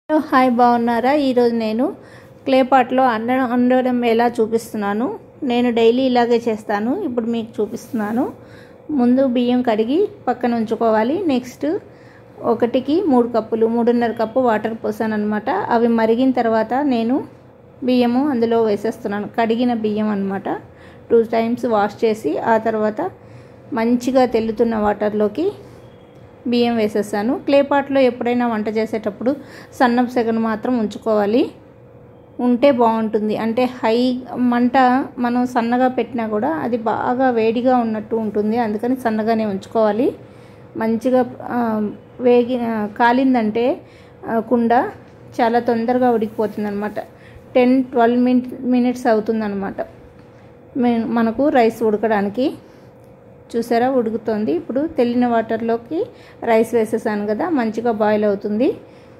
hello hi బాగున్నారా ఈరోజు నేను క్లే పాట్లో అన్నం వండడం ఎలా చూపిస్తున్నాను నేను డైలీ ఇలాగే చేస్తాను ఇప్పుడు మీకు చూపిస్తున్నాను ముందు బియ్యం కడిగి పక్కన ఉంచుకోవాలి నెక్స్ట్ ఒకటికి మూడు కప్పులు మూడున్నర కప్పు వాటర్ పోసాను అనమాట అవి మరిగిన తర్వాత నేను బియ్యము అందులో వేసేస్తున్నాను కడిగిన బియ్యం అనమాట టూ టైమ్స్ వాష్ చేసి ఆ తర్వాత మంచిగా తెల్లుతున్న వాటర్లోకి బియ్యం వేసేసాను క్లే పాట్లో ఎప్పుడైనా వంట చేసేటప్పుడు సన్నపు సెగను మాత్రం ఉంచుకోవాలి ఉంటే బాగుంటుంది అంటే హై మంట మనం సన్నగా పెట్టినా కూడా అది బాగా వేడిగా ఉన్నట్టు ఉంటుంది అందుకని సన్నగానే ఉంచుకోవాలి మంచిగా వేగి కాలిందంటే కుండ చాలా తొందరగా ఉడికిపోతుంది అనమాట టెన్ ట్వెల్వ్ మినిట్ మినిట్స్ అవుతుందన్నమాట మనకు రైస్ ఉడకడానికి చూసారా ఉడుకుతుంది ఇప్పుడు తెల్లిన వాటర్లోకి రైస్ వేసేసాను కదా మంచిగా బాయిల్ అవుతుంది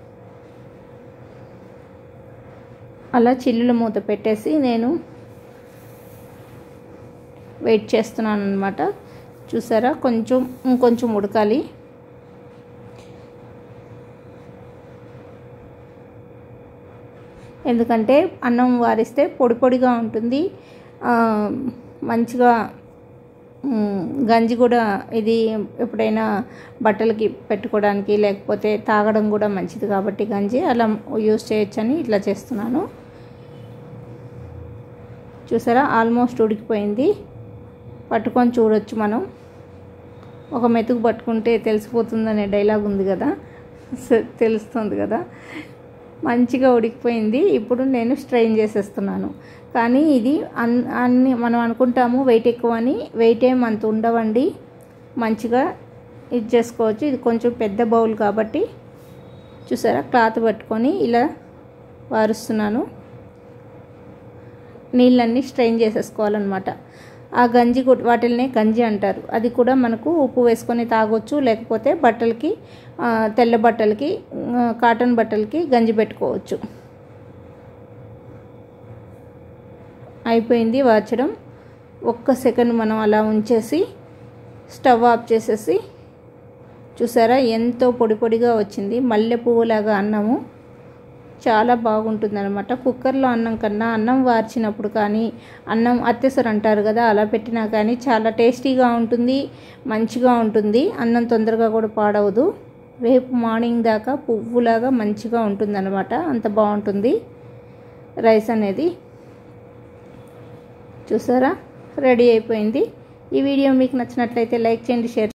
అలా చిల్లుల మూత పెట్టేసి నేను వెయిట్ చేస్తున్నాను అనమాట చూసారా కొంచెం ఇంకొంచెం ఉడకాలి ఎందుకంటే అన్నం వారిస్తే పొడి పొడిగా ఉంటుంది మంచిగా గంజి కూడా ఇది ఎప్పుడైనా బట్టలకి పెట్టుకోవడానికి లేకపోతే తాగడం కూడా మంచిది కాబట్టి గంజి అలా యూస్ చేయొచ్చని ఇట్లా చేస్తున్నాను చూసారా ఆల్మోస్ట్ ఉడికిపోయింది పట్టుకొని చూడొచ్చు మనం ఒక మెతుకు పట్టుకుంటే తెలిసిపోతుందనే డైలాగ్ ఉంది కదా తెలుస్తుంది కదా మంచిగా ఉడికిపోయింది ఇప్పుడు నేను స్ట్రెయిన్ చేసేస్తున్నాను కానీ ఇది అన్ అన్ని మనం అనుకుంటాము వెయిట్ ఎక్కువ అని వెయిట్ ఏం అంత ఉండవండి మంచిగా ఇది చేసుకోవచ్చు ఇది కొంచెం పెద్ద బౌల్ కాబట్టి చూసారా క్లాత్ పట్టుకొని ఇలా వారుస్తున్నాను నీళ్ళన్నీ స్ట్రెయిన్ చేసేసుకోవాలన్నమాట ఆ గంజి వాటిల్నే గంజి అంటారు అది కూడా మనకు ఉప్పు వేసుకొని తాగొచ్చు లేకపోతే బట్టలకి తెల్ల బట్టలకి కాటన్ బట్టలకి గంజి పెట్టుకోవచ్చు అయిపోయింది వార్చడం ఒక్క సెకండ్ మనం అలా ఉంచేసి స్టవ్ ఆఫ్ చేసేసి చూసారా ఎంతో పొడి పొడిగా వచ్చింది మల్లె పువ్వులాగా అన్నము చాలా బాగుంటుంది అనమాట కుక్కర్లో అన్నం కన్నా అన్నం వార్చినప్పుడు కానీ అన్నం అత్తెసరు అంటారు కదా అలా పెట్టినా కానీ చాలా టేస్టీగా ఉంటుంది మంచిగా ఉంటుంది అన్నం తొందరగా కూడా పాడవదు రేపు మార్నింగ్ దాకా పువ్వులాగా మంచిగా ఉంటుందన్నమాట అంత బాగుంటుంది రైస్ అనేది చూసారా రెడీ అయిపోయింది ఈ వీడియో మీకు నచ్చినట్లయితే లైక్ చేయండి షేర్